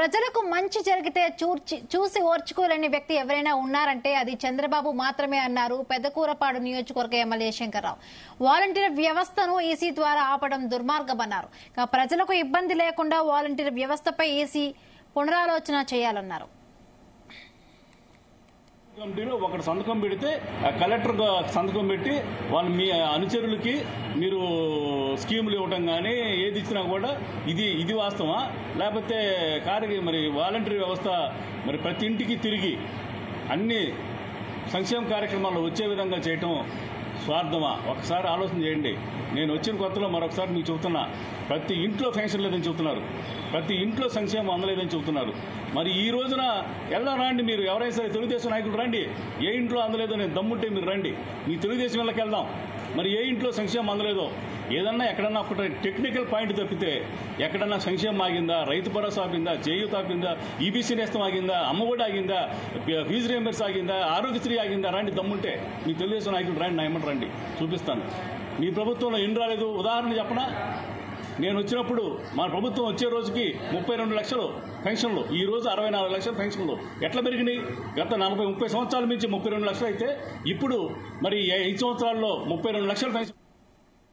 ప్రజలకు మంచి జరిగితే చూర్చి చూసి ఓర్చుకోలేని వ్యక్తి ఎవరైనా ఉన్నారంటే అది చంద్రబాబు మాత్రమే అన్నారు పెద్దకూరపాడు నియోజకవర్గ ఎమ్మెల్యే శంకర్రావు వాలంటీర్ వ్యవస్థను ఈసీ ద్వారా ఆపడం దుర్మార్గమన్నారు ఇక ప్రజలకు ఇబ్బంది లేకుండా వాలంటీర్ వ్యవస్థపై ఈసీ పునరాలోచన చేయాలన్నారు కమిటీలో ఒకటి సంతకం పెడితే ఆ కలెక్టర్ గా సంతకం పెట్టి వాళ్ళు మీ అనుచరులకి మీరు స్కీములు ఇవ్వటం కానీ ఏది ఇచ్చినా కూడా ఇది ఇది వాస్తవా లేకపోతే కార్య మరి వాలంటరీ వ్యవస్థ మరి ప్రతి ఇంటికి తిరిగి అన్ని సంక్షేమ కార్యక్రమాలు వచ్చే విధంగా చేయటం స్వార్థమా ఒకసారి ఆలోచన చేయండి నేను వచ్చిన కొత్తలో మరొకసారి మీకు చెబుతున్నా ప్రతి ఇంట్లో పెన్షన్ లేదని చెబుతున్నారు ప్రతి ఇంట్లో సంక్షేమం అందలేదని చెబుతున్నారు మరి ఈ రోజున వెళ్దాం రండి మీరు ఎవరైనా సరే తెలుగుదేశం నాయకులు రండి ఏ ఇంట్లో అందలేదో నేను దమ్ముంటే మీరు రండి మీ తెలుగుదేశం వెళ్ళకి వెళ్దాం మరి ఏ ఇంట్లో సంక్షేమం అందలేదో ఏదన్నా ఎక్కడన్నా ఒక టెక్నికల్ పాయింట్ తప్పితే ఎక్కడన్నా సంక్షేమం ఆగిందా రైతు భరోసా ఆగిందా చేయూత ఆగిందా ఈబీసీ నేస్తం ఆగిందా అమ్మఒడి ఆగిందా ఫీజు రియంబర్స్ ఆగిందా ఆరోగ్యశ్రీ ఆగిందా రండి దమ్ముంటే మీ తెలుగుదేశం నాయకులు రండి నా ఎమ్మటి రండి చూపిస్తాను మీ ప్రభుత్వంలో ఏం రాలేదు ఉదాహరణ చెప్పనా నేను వచ్చినప్పుడు మా ప్రభుత్వం వచ్చే రోజుకి ముప్పై రెండు లక్షలు పెన్షన్లు ఈ రోజు అరవై నాలుగు లక్షల పెన్షన్లు ఎట్లా పెరిగినాయి గత నలభై ముప్పై సంవత్సరాల నుంచి ముప్పై రెండు లక్షలు అయితే ఇప్పుడు మరి ఈ ఐదు సంవత్సరాల్లో ముప్పై రెండు లక్షల పెన్షన్